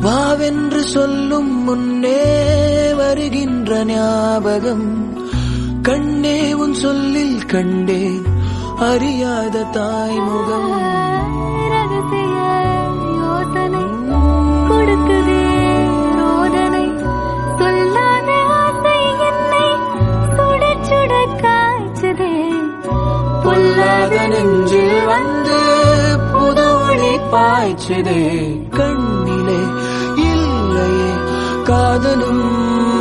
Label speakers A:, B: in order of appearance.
A: வாவென்று சொல்லும் முன்னே வருகின்ற ஞாபகம் கண்ணே உன் சொல்லில் கண்டேன் அறியாத தாய்முகம்
B: ரகசிய யோசனை கொடுக்குதே ரோதனை சொல்லாத ஆசை என்னை சுட சுட காய்ச்சதே
A: பொல்லாத நெஞ்சில் வந்து புது ஒளி பாய்ச்சதே கண்ணிலே இல்லையே காதலும்